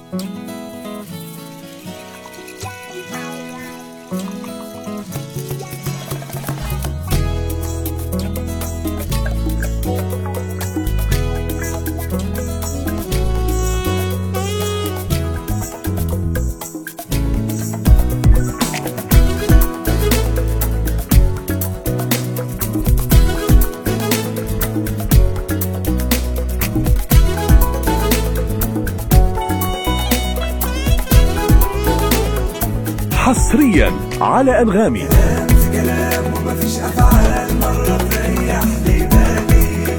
حصريا على أنغامي كلام ومفيش افعال مره تريح لي بالي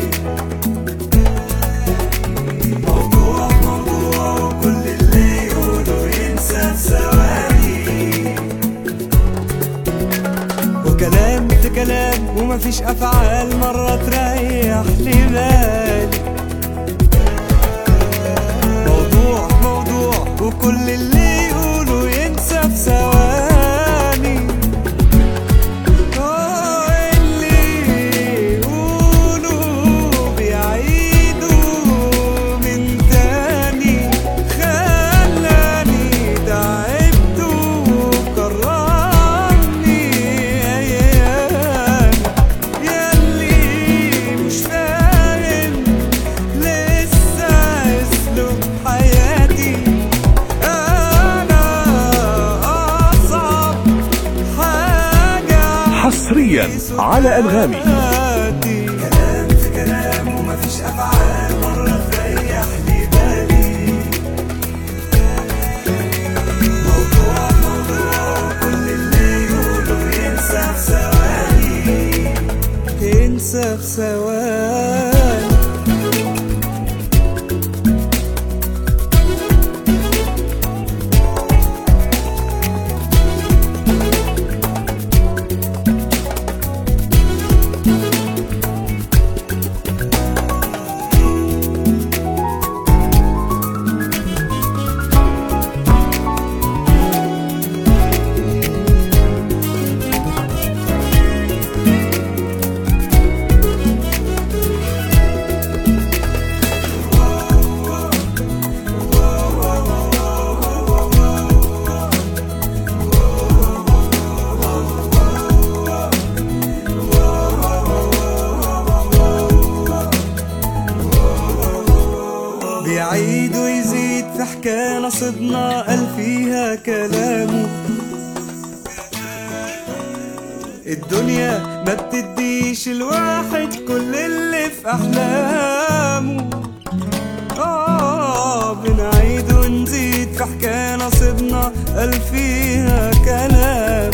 موضوع موضوع وكل اللي يقوله ينسى في ثواني وكلام في كلام ومفيش افعال مره تريح لي بالي موضوع موضوع وكل اللي يقوله ينسى في ثواني آه، اللي يقولوا بيعيدوا من تاني خلاني تعبت وكرهني أيام ياللي مش فاهم لسه اسلوب حياتي أنا أصعب حاجة حصريا على أنغامي كلام في كلام ومفيش أفعال مرة تريح لي بالي موضوع موضوع كل اللي يقوله ينسى في ثواني ينسى في ثواني بيعيد ويزيد في حكاية نصبنا قال فيها كلامه الدنيا ما بتديش الواحد كل اللي في أحلامه آه بنعيد ونزيد في حكاية نصبنا قال فيها كلام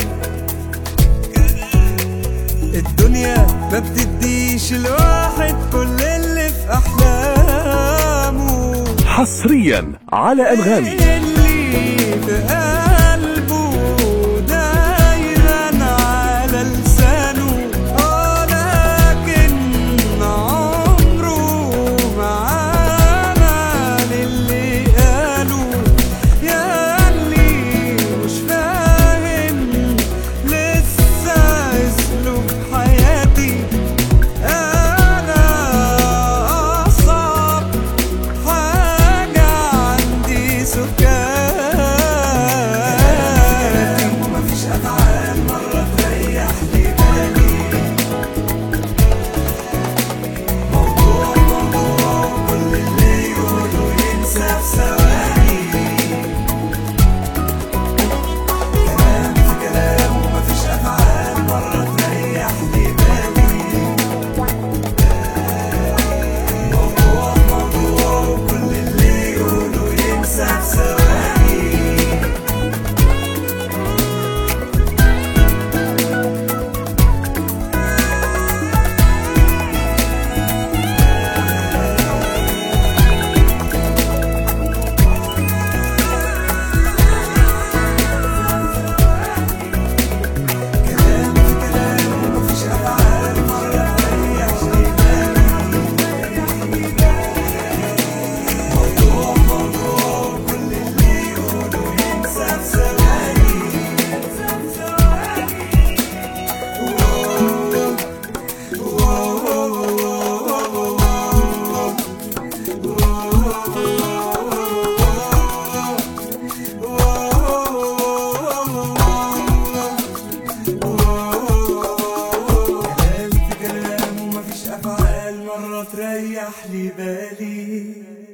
الدنيا ما بتديش الواحد كل اللي في أحلامه حصريا على أنغامي اللي في قلبه دايما على لسانه آه لكن عمره ما عمل اللي قاله يا اللي مش فاهم لسه اسلوب حياتي انا اصعب حاجة عندي سكان ريح لي بالي